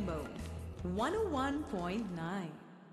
Rainbow 101.9.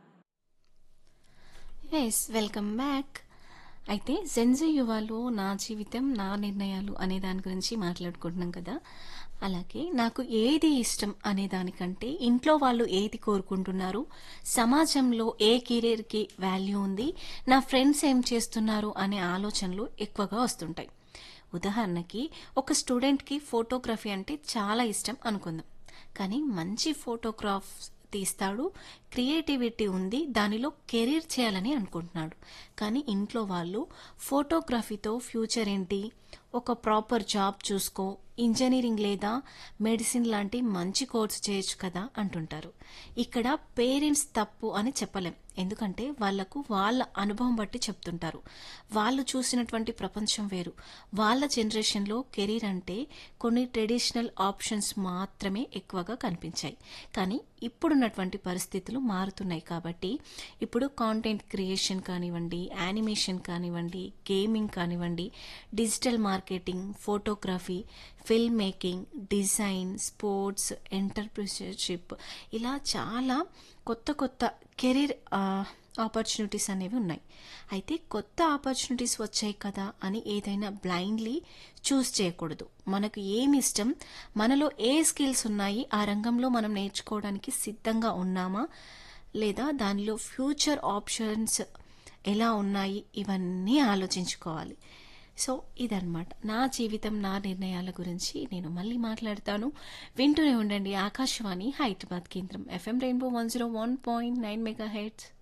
Yes welcome back అయితే Gen Z యువాలో నా జీవితం నా నిర్ణయాలు అనే దాని గురించి మాట్లాడుకుంటున్నాం కదా అలాగే నాకు ఏది ఇష్టం అనే దానికంటే ఇంట్లో వాళ్ళు ఏది కోరుకుంటున్నారు సమాజంలో ఏ కెరీర్కి వాల్యూ ఉంది నా ఫ్రెండ్స్ ఏం చేస్తున్నారు అనే ఆలోచనలు ఎక్కువగా వస్తుంటాయి ఉదాహరణకి ఒక స్టూడెంట్కి ఫోటోగ్రఫీ అంటే చాలా ఇష్టం అనుకుందాం కానీ మంచి ఫోటోగ్రాఫ్ తీస్తాడు క్రియేటివిటీ ఉంది దానిలో కెరీర్ చేయాలని అనుకుంటున్నాడు కానీ ఇంట్లో వాళ్ళు ఫోటోగ్రఫీతో ఫ్యూచర్ ఏంటి ఒక ప్రాపర్ జాబ్ చూసుకో ఇంజనీరింగ్ లేదా మెడిసిన్ లాంటి మంచి కోర్స్ చేయొచ్చు కదా అంటుంటారు ఇక్కడ పేరెంట్స్ తప్పు అని చెప్పలేం ఎందుకంటే వాళ్లకు వాళ్ళ అనుభవం బట్టి చెప్తుంటారు వాళ్ళు చూసినటువంటి ప్రపంచం వేరు వాళ్ళ జనరేషన్లో కెరీర్ అంటే కొన్ని ట్రెడిషనల్ ఆప్షన్స్ మాత్రమే ఎక్కువగా కనిపించాయి కానీ ఇప్పుడున్నటువంటి పరిస్థితులు మారుతున్నాయి కాబట్టి ఇప్పుడు కాంటెంట్ క్రియేషన్ కానివ్వండి యానిమేషన్ కానివ్వండి గేమింగ్ కానివ్వండి digital marketing photography film making design sports entrepreneurship ఇలా చాలా కొత్త కొత్త కెరీర్ ఆపర్చునిటీస్ అనేవి ఉన్నాయి అయితే కొత్త ఆపర్చునిటీస్ వచ్చాయి కదా అని ఏదైనా బ్లైండ్లీ చూస్ చేయకూడదు మనకు ఏమి ఇష్టం మనలో ఏ స్కిల్స్ ఉన్నాయి ఆ రంగంలో మనం నేర్చుకోవడానికి సిద్ధంగా ఉన్నామా లేదా దానిలో ఫ్యూచర్ ఆప్షన్స్ ఎలా ఉన్నాయి ఇవన్నీ ఆలోచించుకోవాలి సో ఇదన్నమాట నా జీవితం నా నిర్ణయాల గురించి నేను మళ్ళీ మాట్లాడతాను వింటూనే ఉండండి ఆకాశవాణి హైదరాబాద్ కేంద్రం FM rainbow one zero one point nine mega heads